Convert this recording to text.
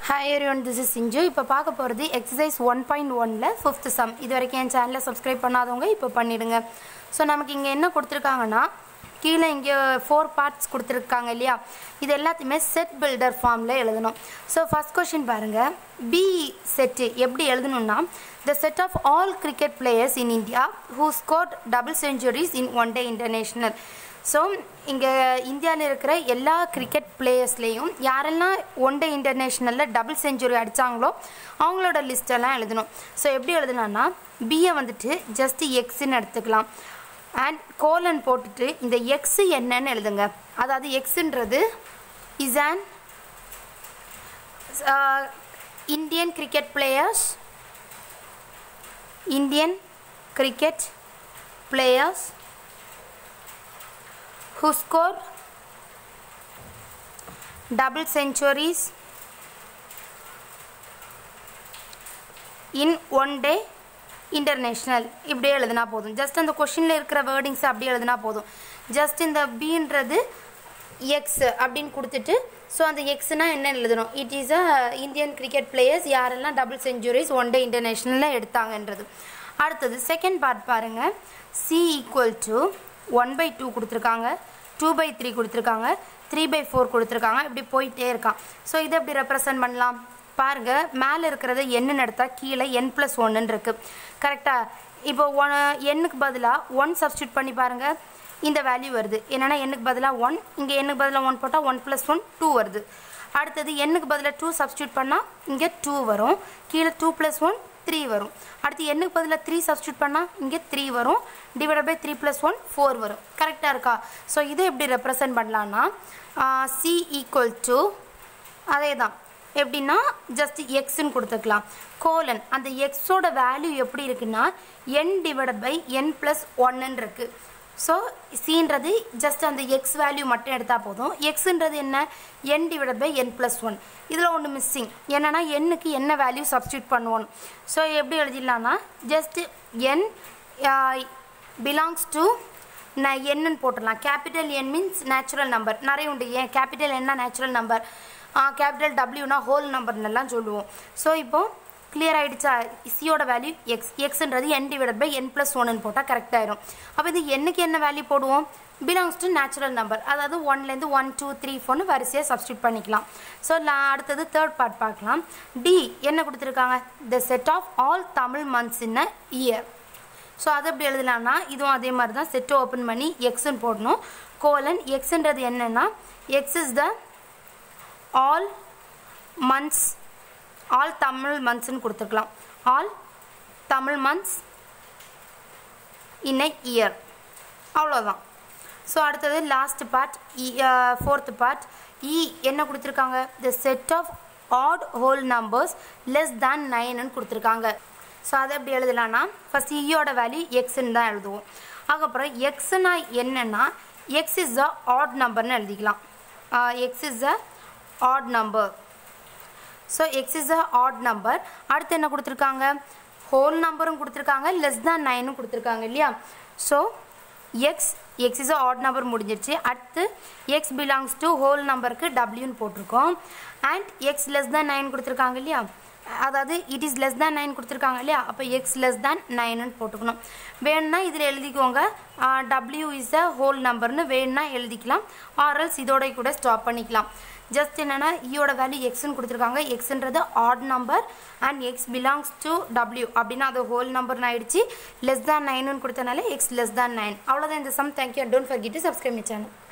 hi everyone this is Sinju இப்போ பார்க்க போகிறது எக்ஸசைஸ் ஒன் பாயிண்ட் ஒனில் ஃபிஃப்த் சம் இது வரைக்கும் என் சேனலை சப்ஸ்கிரைப் பண்ணாதவங்க இப்போ பண்ணிடுங்க ஸோ நமக்கு இங்கே என்ன கொடுத்துருக்காங்கன்னா கீழே இங்கே ஃபோர் பார்ட்ஸ் கொடுத்துருக்காங்க இல்லையா இது எல்லாத்தையுமே செட் பில்டர் ஃபார்மில் எழுதணும் ஸோ ஃபஸ்ட் கொஷின் பாருங்கள் பி செட்டு எப்படி எழுதணும்னா the set of all cricket players in India who scored double centuries in one day international so இங்கே இந்தியாவில் இருக்கிற எல்லா கிரிக்கெட் பிளேயர்ஸ்லேயும் யாரெல்லாம் ஒன் டே இன்டர்நேஷ்னலில் டபுள் செஞ்சுரி அடித்தாங்களோ அவங்களோட லிஸ்டெல்லாம் எழுதணும் ஸோ எப்படி எழுதலாம்னா பியை வந்துட்டு ஜஸ்ட் எக்ஸ்ன்னு எடுத்துக்கலாம் அண்ட் கோலன் போட்டுட்டு இந்த எக்ஸு என்னன்னு எழுதுங்க அதாவது எக்ஸுன்றது is an Indian cricket players Indian cricket players who scored double centuries in one day international இப்படியே எழுதினா போதும் ஜஸ்ட் அந்த கொஷினில் இருக்கிற வேர்டிங்ஸ் அப்படியே எழுதினா போதும் ஜஸ்ட் இந்த பின்றது எக்ஸ் அப்படின்னு கொடுத்துட்டு ஸோ அந்த எக்ஸ்னால் என்ன எழுதணும் it is a Indian cricket players யாரெல்லாம் டபுள் செஞ்சுரிஸ் ஒன் டே இன்டர்நேஷ்னலில் எடுத்தாங்கன்றது அடுத்தது செகண்ட் பார்ட் பாருங்கள் C equal to one by two கொடுத்துருக்காங்க டூ பை த்ரீ கொடுத்துருக்காங்க த்ரீ பை ஃபோர் கொடுத்துருக்காங்க இப்படி போயிட்டே இருக்கான் ஸோ இதை எப்படி ரெப்ரசன்ட் பண்ணலாம் பாருங்கள் மேலே இருக்கிறத எண்ணுன்னு எடுத்தால் கீழே என் ப்ளஸ் ஒன்றுன்னு இருக்குது கரெக்டாக இப்போ ஒன் எண்ணுக்கு பதிலாக ஒன் சப்ஸ்டியூட் பண்ணி பாருங்கள் இந்த வேல்யூ வருது என்னென்னா எண்ணுக்கு பதிலாக ஒன் இங்கே எண்ணுக்கு பதிலாக ஒன் போட்டால் ஒன் ப்ளஸ் ஒன் டூ வருது அடுத்தது எண்ணுக்கு பதிலாக டூ சப்ஸ்டியூட் பண்ணால் இங்கே டூ வரும் கீழே டூ ப்ளஸ் ஒன் த்ரீ வரும் அடுத்து எண்ணுக்கு பதிலாக த்ரீ சப்ஸ்டியூட் பண்ணால் இங்கே த்ரீ வரும் divide by three plus one four வரும் கரெக்டாக இருக்கா ஸோ இதை எப்படி ரெப்ரசன்ட் பண்ணலான்னா சி ஈக்குவல் டு அதே தான் எப்படின்னா ஜஸ்ட் எக்ஸ்ன்னு கொடுத்துக்கலாம் கோலன் அந்த எக்ஸோட வேல்யூ எப்படி இருக்குன்னா N divided by N plus ஒன்னுன்னு இருக்குது ஸோ சின்றது ஜஸ்ட் அந்த எக்ஸ் வேல்யூ மட்டும் எடுத்தால் போதும் எக்ஸுன்றது என்ன N divided by N plus one இதில் ஒன்று மிஸ்ஸிங் என்னென்னா எண்ணுக்கு என்ன வேல்யூ சப்ஸ்டியூட் பண்ணுவோம் ஸோ எப்படி எழுதிடலாம்னா ஜஸ்ட் என் பிலாங்ஸ் டு நான் என்னன்னு போட்டுடலாம் capital N means natural number நிறைய உண்டு ஏன் கேபிட்டல் என்ன நேச்சுரல் நம்பர் கேபிட்டல் டபிள்யூனா ஹோல் நம்பர்னெல்லாம் சொல்லுவோம் ஸோ இப்போது கிளியர் ஆகிடுச்சா சியோட வேல்யூ எக்ஸ் எக்ஸ்ன்றது N divided by N plus ஒன்னு போட்டால் கரெக்ட் ஆயிரும் அப்போ இது என்னுக்கு என்ன வேல்யூ போடுவோம் பிலாங்ஸ் டு நேச்சுரல் நம்பர் அதாவது ஒன்லேருந்து ஒன் டூ த்ரீ ஃபோர்னு வரிசையாக சப்ஸ்டியூட் பண்ணிக்கலாம் ஸோ அடுத்தது தேர்ட் பார்ட் பார்க்கலாம் டி என்ன கொடுத்துருக்காங்க the set of all Tamil months in a year so அதை எப்படி எழுதலாம்னா இதுவும் அதே மாதிரி தான் செட்டை ஓப்பன் பண்ணி எக்ஸ்ன்னு போடணும் கோலன் எக்ஸுன்றது என்னென்னா X is the all months all Tamil மந்த்ஸ்னு கொடுத்துருக்கலாம் all Tamil months in a year அவ்வளோதான் ஸோ அடுத்தது last part E fourth part E என்ன கொடுத்துருக்காங்க the set of odd whole numbers less than நைன்னு கொடுத்துருக்காங்க ஸோ அதை எப்படி எழுதலாம்னா ஃபஸ்ட் இயோட வேல்யூ எக்ஸ்ன்னு தான் எழுதுவோம் அதுக்கப்புறம் எக்ஸ்னா என்னென்னா எக்ஸ் இஸ் அ ஆட் நம்பர்னு எழுதிக்கலாம் X is a odd number so X is a odd number அடுத்து என்ன கொடுத்துருக்காங்க ஹோல் நம்பரும் கொடுத்துருக்காங்க லெஸ் தேன் நைனும் கொடுத்துருக்காங்க இல்லையா so X X is a odd number முடிஞ்சிருச்சு அடுத்து எக்ஸ் பிலாங்ஸ் டு ஹோல் நம்பருக்கு டபிள்யூன்னு போட்டிருக்கோம் and X less than nine கொடுத்துருக்காங்க இல்லையா அதாவது it is less than nine கொடுத்துருக்காங்க இல்லையா அப்போ எக்ஸ் லெஸ் தேன் நைனுன்னு போட்டுக்கணும் வேணும்னா இதில் எழுதிக்கோங்க டபிள்யூ இஸ் அ ஹோல் நம்பர்னு வேணும்னா எழுதிக்கலாம் ஆர்எல்ஸ் இதோட கூட ஸ்டாப் பண்ணிக்கலாம் ஜஸ்ட் என்னென்னா ஈயோட வேல்யூ எக்ஸ்ன்னு கொடுத்துருக்காங்க எக்ஸ்ன்றது odd number and X belongs to W அப்படின்னா அது ஹோல் நம்பர்னு ஆயிடுச்சு லெஸ் தேன் நைனுன்னு கொடுத்தனால எக்ஸ் லெஸ் தேன் நைன் அவ்வளோதான் இந்த sum thank you don't forget to subscribe my channel